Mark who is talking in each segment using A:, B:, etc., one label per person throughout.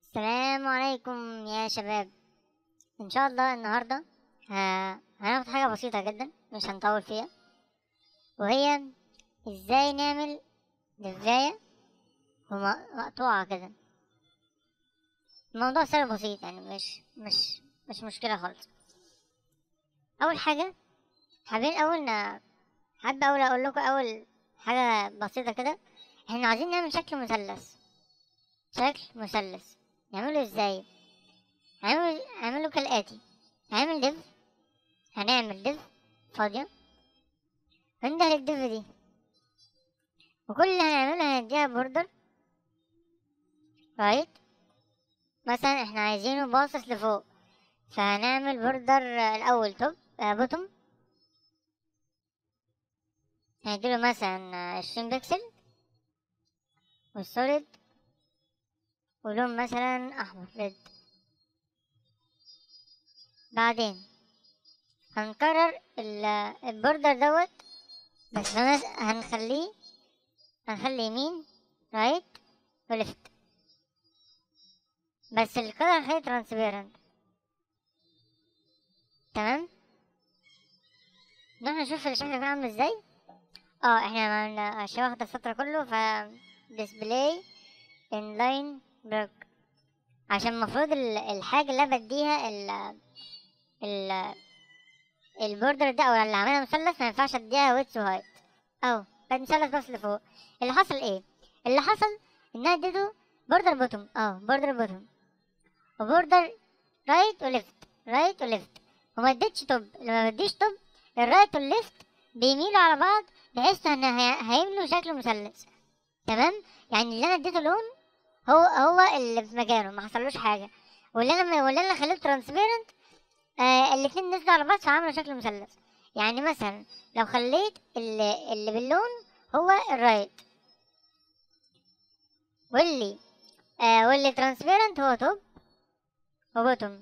A: السلام عليكم يا شباب ان شاء الله النهارده ه- هناخد حاجه بسيطه جدا مش هنطول فيها وهي ازاي نعمل دفاية ومقطوعة كده الموضوع سهل بسيط يعني مش مش مش مشكلة خالص أول حاجة حابين أول ن- حابة أول أقول لكم أول حاجة بسيطة كده احنا عايزين نعمل شكل مثلث شكل مثلث نعمله ازاي هنعمل هنعمله كالآتي هنعمل ديف هنعمل ديف فاضية هندخل الديف دي وكل اللي هنعمله هنديها بوردر رايت مثلا احنا عايزينه باصص لفوق فهنعمل بوردر الأول توب آه بوتوم هنديله مثلا عشرين بكسل والسوليد ولون مثلا أحمر ريد بعدين هنكرر ال- البوردر دوت بس هنس- هنخليه هنخلي يمين رايت وليفت بس الكلر هي ترانسبيرنت تمام نروح نشوف الشكل بيكون عامل ازاي اه احنا عملنا عشان واخد السطر كله ف display inline block عشان المفروض ال- الحاجة اللي أنا بديها ال ال البوردر ده او اللي عاملها مثلث ما ينفعش اديها ويتس وهايت اهو بقت مثلث بس لفوق اللي حصل ايه اللي حصل ان انا اديته بوردر بوتوم اه بوردر بوتوم وبوردر رايت وليفت رايت وليفت وما اديتش توب لما بديش توب الرايت والليفت بيميلوا على بعض بحيث ان هي- هيملوا شكل مثلث تمام يعني اللي انا اديته لون هو هو اللي في مكانه ما حصلوش حاجه واللي انا واللي انا خليته ترانسبيرنت آه الاتنين نزلوا على بعض فعملوا شكل مثلث يعني مثلا لو خليت اللي, اللي باللون هو الرايت واللي آه واللي ترانسبيرنت هو توب وبوتوم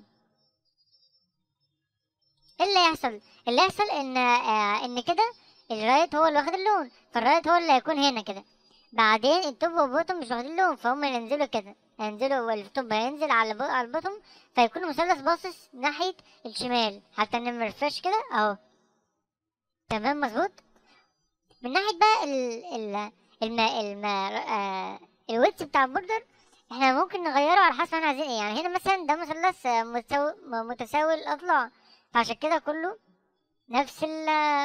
A: ايه اللي يحصل اللي يحصل ان آه ان كده الرايت هو اللي واخد اللون فالرايت هو اللي هيكون هنا كده بعدين التوب والبوتوم مش واخدين لون فهم ينزلوا كده هينزلوا والتوب هينزل على البو- على البوتوم فيكون مثلث باصص ناحية الشمال حتى نعمل ريفرش كده اهو تمام مظبوط من ناحية بقى ال ال الم الم آه الويتس بتاع البوردر احنا ممكن نغيره على حسب احنا عايزين ايه يعني هنا مثلا ده مثلث آه، متساوي م- متساوي الاضلاع فعشان كده كله نفس ال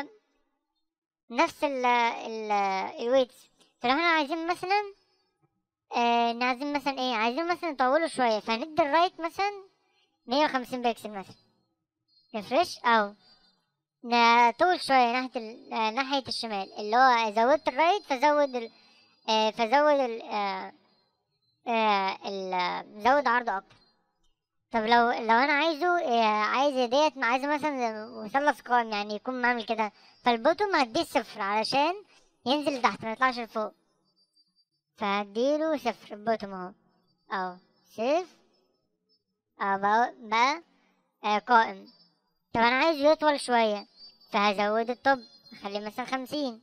A: نفس ال ال الويتس فلو احنا عايزين مثلا آه عايزين مثلا ايه عايزين مثلا نطوله شوية فهندي الرايت مثلا مية وخمسين بكسل مثلا ريفرش او نطول شوية ناحية ال... آه، ناحية الشمال اللي هو زودت الرايت فزود ال... آه، فزود ال... آه، آه، ال... آه، زود عرضه أكتر طب لو لو أنا عايزه آه، عايز ديت عايزه مثلا مثلث قائم يعني يكون معمل كده فالبوتوم هديه صفر علشان ينزل تحت ما يطلعش لفوق فهديله صفر البوتوم اهو اهو صفر اه بقى, بقى آه قائم طب انا عايزه يطول شوية فهزود الطب اخليه مثلا خمسين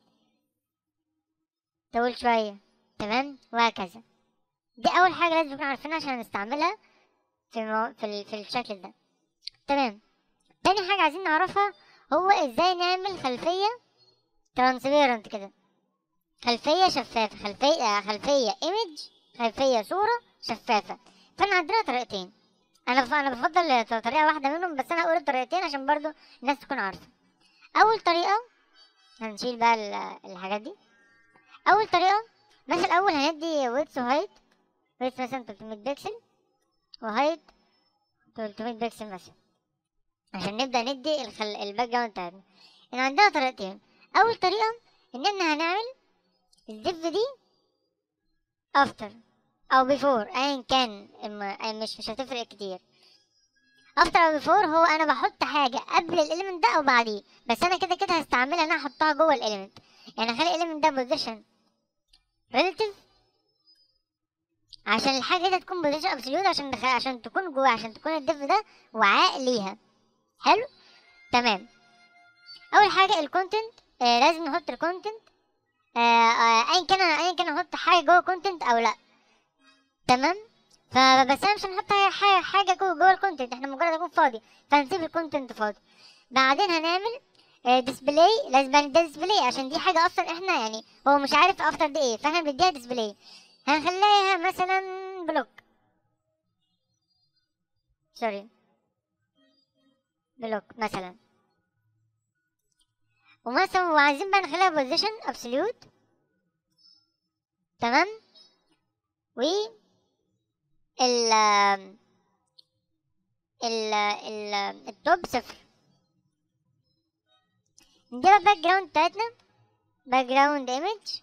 A: طول شوية تمام وهكذا دي اول حاجة لازم نكون عارفينها عشان نستعملها في المو... في, ال... في الشكل ده تمام تاني حاجة عايزين نعرفها هو ازاي نعمل خلفية ترانسبيرنت كده خلفية شفافة خلفية آه، خلفية ايمج خلفية صورة شفافة فاحنا عندنا طريقتين انا ف... انا بفضل طريقة واحدة منهم بس انا هقول الطريقتين عشان برضو الناس تكون عارفة اول طريقة هنشيل بقى ال- الحاجات دي اول طريقة مثلا الاول هندي ويتس وهايت ويتس مثلا 300 بكسل وهايت 300 بكسل مثلا عشان نبدأ ندي الخل... الباك جراوند بتاعتنا ان عندنا طريقتين اول طريقة ان احنا هنعمل الزف دي افتر او بيفور ايا كان الم- أي مش مش هتفرق كتير افتر او بيفور هو انا بحط حاجه قبل الاليمنت ده او بعديه بس انا كده كده هستعملها ان انا احطها جوه الاليمنت يعني اخلي الاليمنت ده بوزيشن ريلاتيف عشان الحاجه دي تكون بوزيشن ابسوليوت عشان دخل عشان تكون جوه عشان تكون الديف ده وعاء ليها حلو تمام اول حاجه الكونتنت آه لازم نحط الكونتنت آه، آه، ايا كان ايا كان احط حاجه جوه كونتنت او لا تمام فبس انا مش هنحط أي حاجه حاجه جوه جوه الكونتنت احنا مجرد اكون فاضي فهنسيب الكونتنت فاضي بعدين هنعمل ديسبلاي لازم ده ديسبلاي عشان دي حاجه اصلا احنا يعني هو مش عارف افتر دي ايه فاحنا بنديها ديسبلاي هنخليها مثلا بلوك سوري بلوك مثلا ومثلا وعايزين بقى نخليها بوزيشن ابسوليوت تمام و ال ال ال التوب صفر نديها الباك جراوند بتاعتنا باك جراوند ايمج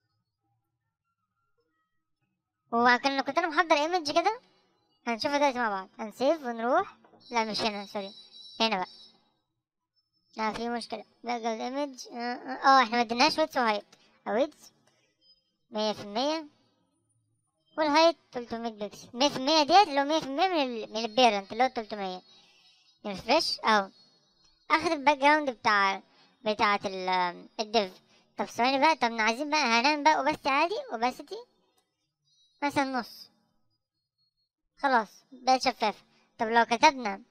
A: وكان كنت انا محضر ايمج كده هنشوفها دلوقتي مع بعض هنسيف ونروح لا مش هنا سوري هنا بقى لا في مشكلة باك جراوند ايمج اه احنا مديناش ويتس وهايت ويتس مية في المية والهايت تلتمية بكسل مية في المية ديت اللي هو مية في المية من ال من البيرنت اللي هو تلتمية ريفرش اهو اخد الباك جراوند بتاع بتاعة ال الديف طب ثواني بقى طب عايزين بقى هنعمل بقى اوباستي عادي اوباستي مثلا نص خلاص بقت شفافة طب لو كتبنا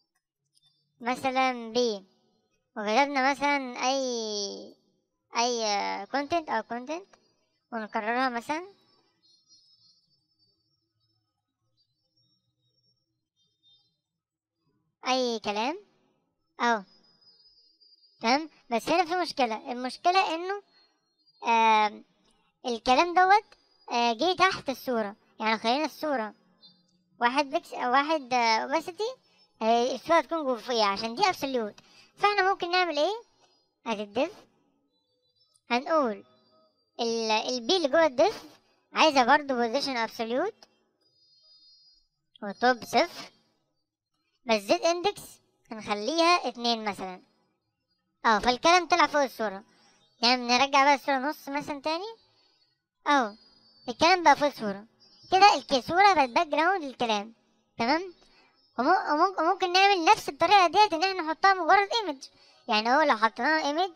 A: مثلا بي وكتبنا مثلا اي اي كونتنت او كونتنت ونكررها مثلا اي كلام اهو تمام بس هنا في مشكلة المشكلة انه آه الكلام دوت آه جه تحت الصورة يعني خلينا الصورة واحد بكس او واحد اوباسيتي آه الصورة تكون جوه فوقيها عشان دي ابسوليوت فاحنا ممكن نعمل ايه ادي الديف هنقول ال البي اللي جوه الديف عايزة برضه بوزيشن ابسوليوت وتوب صفر بس زد اندكس هنخليها اتنين مثلا اه فالكلام طلع فوق الصورة يعني نرجع بقى الصورة نص مثلا تاني اهو الكلام بقى فوق الصورة كده الصورة بقت باك جراوند للكلام تمام وممكن, وممكن نعمل نفس الطريقة ديت ان احنا نحطها مجرد ايمج يعني اهو لو حطينا ايمج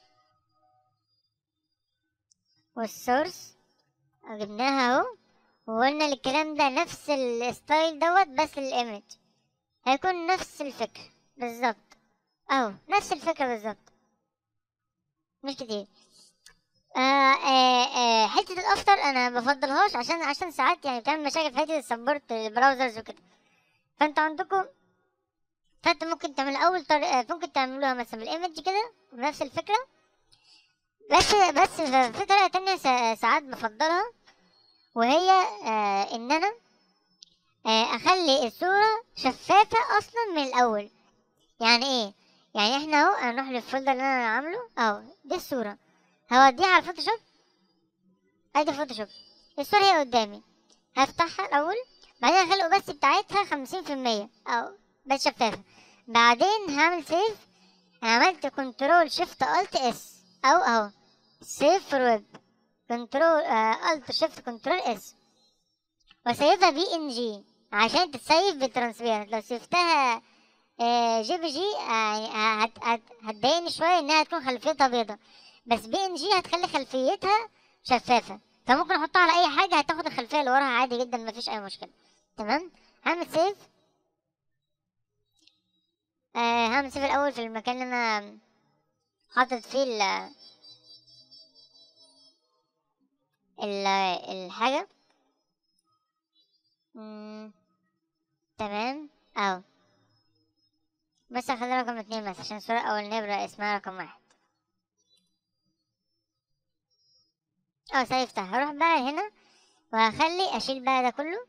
A: والسورس جبناها اهو وقلنا الكلام ده نفس الستايل دوت بس للايمج هيكون نفس الفكرة بالظبط اهو نفس الفكرة بالظبط مش كتير آه آه آه حتة الافتر انا بفضلهاش عشان عشان ساعات يعني بتعمل مشاكل في حتة السبورت البراوزرز وكده فانتوا عندكم فانت ممكن تعمل اول طريقة ممكن تعملوها مثلا بالايمج كده بنفس الفكرة بس بس في طريقة تانية ساعات بفضلها وهي آه ان انا آه اخلي الصورة شفافة اصلا من الاول يعني ايه يعني احنا اهو هنروح للفولدر اللي انا عامله اهو دي الصورة هوديها على الفوتوشوب ادي فوتوشوب الصورة هي قدامي هفتحها الاول بعدين اخلي الاوباسيتي بتاعتها خمسين في المية او بس شفافة بعدين هعمل سيف عملت كنترول شيفت الت اس او اهو سيف فور ويب كنترول الت شيفت كنترول اس وسيفها بي ان جي عشان تتسيف بالترانسبيرنت لو سيفتها آه جي بي جي آه هت هت هتضايقني شويه انها تكون خلفيتها بيضة بس بي ان جي هتخلي خلفيتها شفافه فممكن احطها على اي حاجه هتاخد الخلفيه اللي وراها عادي جدا مفيش اي مشكله تمام هعمل سيف آه هعمل سيف الاول في المكان اللي انا حاطط فيه ال ال الحاجه مم. تمام اهو بس هخلي رقم اتنين بس عشان الصورة الأولانية بيبقى اسمها رقم واحد اه سيفتح هروح بقى هنا وهخلي أشيل بقى ده كله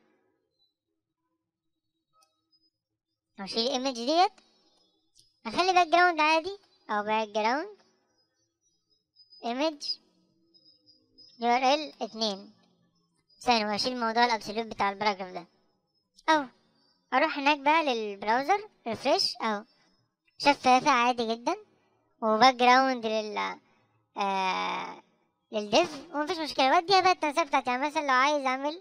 A: وأشيل الإيمج ديت هخلي باك جراوند عادي أو باك جراوند إيمج يو ار ال اتنين ثاني وهشيل موضوع الأبسوليوت بتاع الباراجراف ده أهو اروح هناك بقى للبراوزر ريفرش اهو شفافة عادي جدا وباك جراوند لل آه للديف ومفيش مشكلة بديها بقى التنسيق بتاعتي يعني مثلا لو عايز اعمل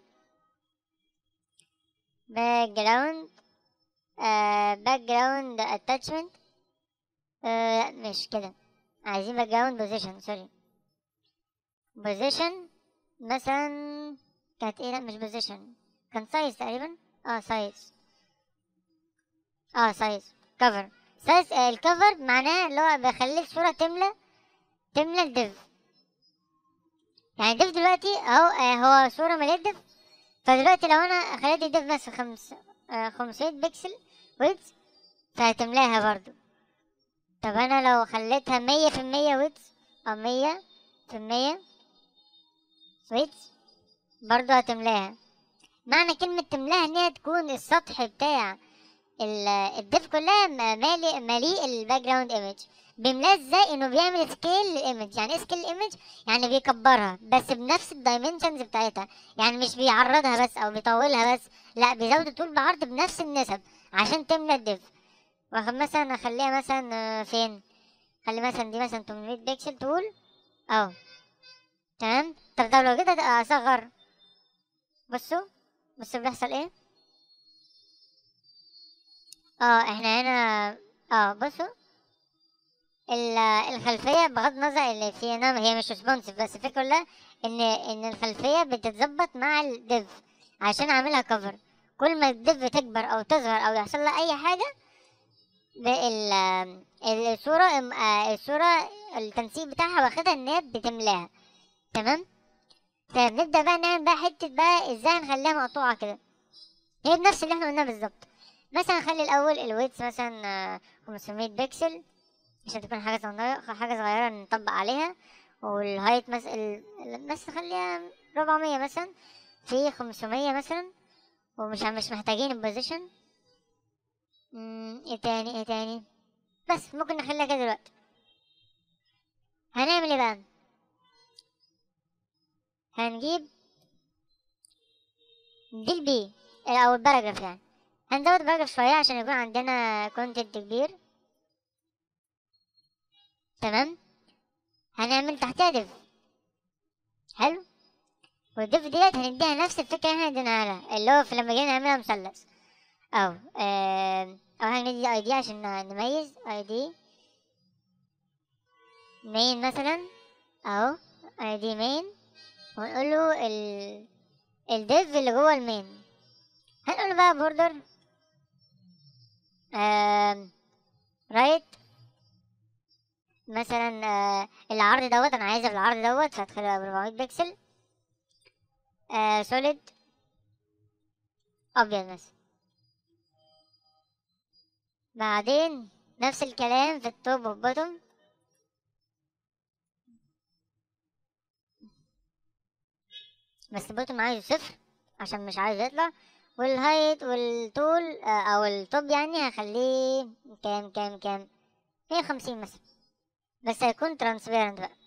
A: باك جراوند آه باك جراوند اتاتشمنت آه مش كده عايزين باك جراوند بوزيشن سوري بوزيشن مثلا كانت ايه لا مش بوزيشن كان سايز تقريبا اه سايز اه سايز كفر سايز آه الكفر معناه اللي هو بيخلي الصورة تملى تملى الديف يعني الديف دلوقتي اهو آه هو صورة مليت ديف فدلوقتي لو انا خليت الديف بس خمس آه 500 بكسل ويدز فهتملاها برضو طب انا لو خليتها مية في المية ويدز او مية في المية ويدز برضو هتملاها معنى كلمة تملاها ان هي تكون السطح بتاع ال- الديف كلها م- مالي مليء الباك جراوند ايمج بيملاه ازاي انه بيعمل سكيل للايمج يعني ايه سكيل الايمج يعني بيكبرها بس بنفس الدايمنشنز بتاعتها يعني مش بيعرضها بس او بيطولها بس لا بيزود الطول بعرض بنفس النسب عشان تملى الديف واخد مثلا اخليها مثلا آه، فين خلي مثلا دي مثلا 800 بكسل طول اهو تمام طب طب لو جيت أت- اصغر بصوا بصوا بيحصل ايه اه احنا هنا اه بصوا ال- الخلفية بغض النظر اللي فيها نعم هي مش ريسبونسيف بس الفكرة كلها ان ان الخلفية بتتظبط مع الديف عشان اعملها كفر كل ما الديف تكبر او تصغر او يحصل لها اي حاجة ب- ال- ال- الصورة ام- آه، الصورة التنسيق بتاعها واخدها ان هي بتملاها تمام طيب نبدأ بقى نعمل بقى حتة بقى ازاي نخليها مقطوعة كده هي بنفس اللي احنا قلناه بالظبط مثلا نخلي الاول الويتس مثلا آه، 500 بكسل عشان تكون حاجة صغيرة حاجة صغيرة نطبق عليها والهايت مثلا بس نخليها 400 مثلا في 500 مثلا ومش مش محتاجين البوزيشن مم، ايه تاني ايه تاني بس ممكن نخليها كده دلوقتي هنعمل ايه بقى هنجيب دي البي او الباراجراف يعني هنزود الباراجراف شوية عشان يكون عندنا كونتنت كبير تمام هنعمل تحتها ديف حلو والديف ديت هنديها نفس الفكرة اللي احنا اديناها لها اللي هو في لما جينا نعملها مثلث او آم، او هندي اي دي عشان نميز اي دي مين مثلا اهو اي دي مين ونقول له ال الديف اللي جوه المين هنقول له بقى بوردر رايت مثلا آه، العرض دوت انا عايزه بالعرض دوت فهدخلها ب 400 بكسل سوليد ابيض مثلا بعدين نفس الكلام في التوب والبوتوم بس البوتوم عايزه صفر عشان مش عايز يطلع والهايت والطول آه، او التوب يعني هخليه كام كام كام مية وخمسين مثلا بس هيكون ترانسبيرنت بقى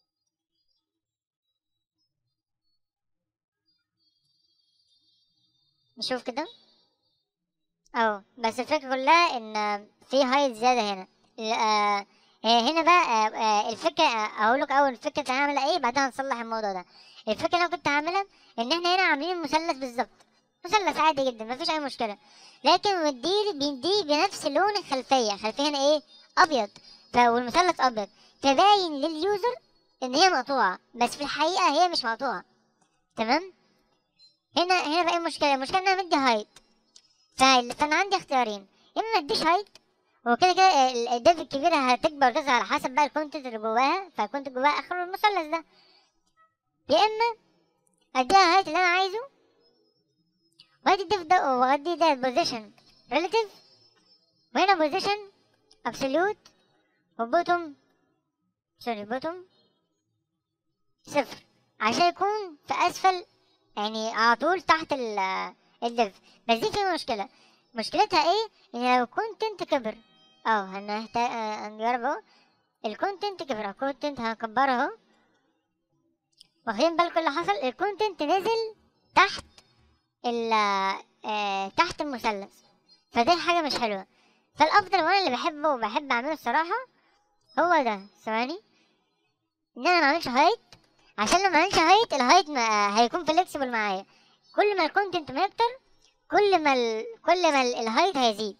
A: نشوف كده اهو بس الفكرة كلها ان في هايت زيادة هنا ال- آه آه، هنا بقى آه، آه، الفكرة آه، اقول لك اول فكرة هعملها ايه بعدها نصلح الموضوع ده الفكرة اللي انا كنت هعملها ان احنا هنا عاملين مثلث بالظبط مثلث عادي جدا مفيش اي مشكلة لكن مديه بيديه بنفس لون الخلفية الخلفية هنا ايه ابيض ف- والمثلث ابيض فباين لليوزر ان هي مقطوعة بس في الحقيقة هي مش مقطوعة تمام هنا هنا بقى إيه المشكلة المشكلة ان انا مدي هايت ف- فانا عندي اختيارين يا اما مديش هايت هو كده كده ال- الديف الكبيرة هتكبر وتصغر على حسب بقى الكونتنت اللي جواها فالكونتنت جواها اخر المثلث ده يا اما اديها هايت اللي انا عايزه وادي الديف ده وادي ده بوزيشن ريلاتيف وهنا بوزيشن ابسوليوت وبوتوم سوري بوتوم صفر عشان يكون في اسفل يعني على طول تحت ال الديف بس دي في مشكلة مشكلتها ايه ان لو الكونتنت كبر اه هنحتاج هنجرب اهو الكونتنت كبر الكونتنت هنكبره اهو واخدين بالكم اللي حصل الكونتنت نزل تحت ال آه تحت المثلث فدي حاجة مش حلوة فالأفضل وأنا اللي بحبه وبحب أعمله الصراحة هو ده ثواني إن أنا معملش هايت عشان لو معملش هايت الهايت ما هيكون فليكسيبل معايا كل ما الكونتنت ما يكتر كل ما ال... كل ما ال- الهايت هيزيد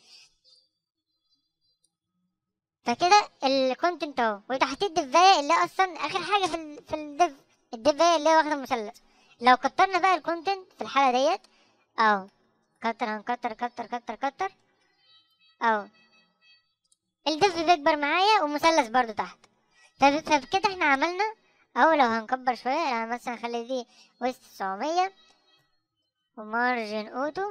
A: فكده الكونتنت اهو وتحتيه الدفاية اللي اصلا اخر حاجة في ال... في الدف الدفاية اللي هي واخدة المثلث لو كترنا بقى الكونتنت في الحالة ديت اهو كتر هنكتر كتر كتر كتر اهو الدف بيكبر معايا ومثلث برضو تحت طب فبكده احنا عملنا او لو هنكبر شوية يعني مثلا نخلي دي وسط تسعمية ومارجن اوتو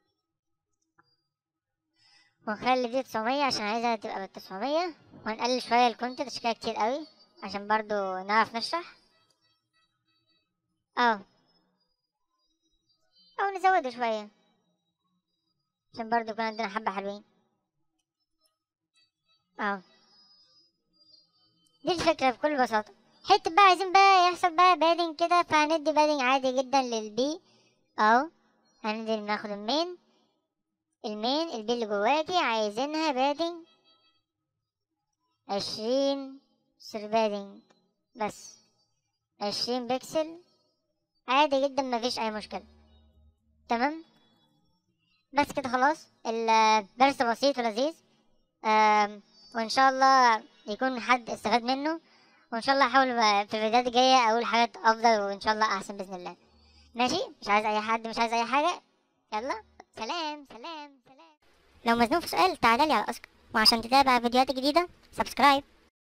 A: ونخلي دي تسعمية عشان عايزها تبقى بالتسعمية ونقلل شوية الكونتنت عشان كده كتير قوي عشان برضو نعرف نشرح اه او نزوده شوية عشان برضو يكون عندنا حبة حلوين اه دي الفكرة بكل بساطة حتة بقى عايزين بقى يحصل بقى بادنج كده فهندي بادنج عادي جدا للبي اهو هننزل ناخد المين المين البي اللي جواكي عايزينها بادنج عشرين سر بادنج بس عشرين بكسل عادي جدا مفيش اي مشكلة تمام بس كده خلاص الدرس بسيط ولذيذ آم، وان شاء الله يكون حد استفاد منه وان شاء الله احاول في الفيديوهات الجايه اقول حاجات افضل وان شاء الله احسن باذن الله ماشي مش عايز اي حد مش عايز اي حاجه يلا سلام سلام سلام لو مزنوق في سؤال تعالى لي على اسك وعشان تتابع فيديوهات جديده سبسكرايب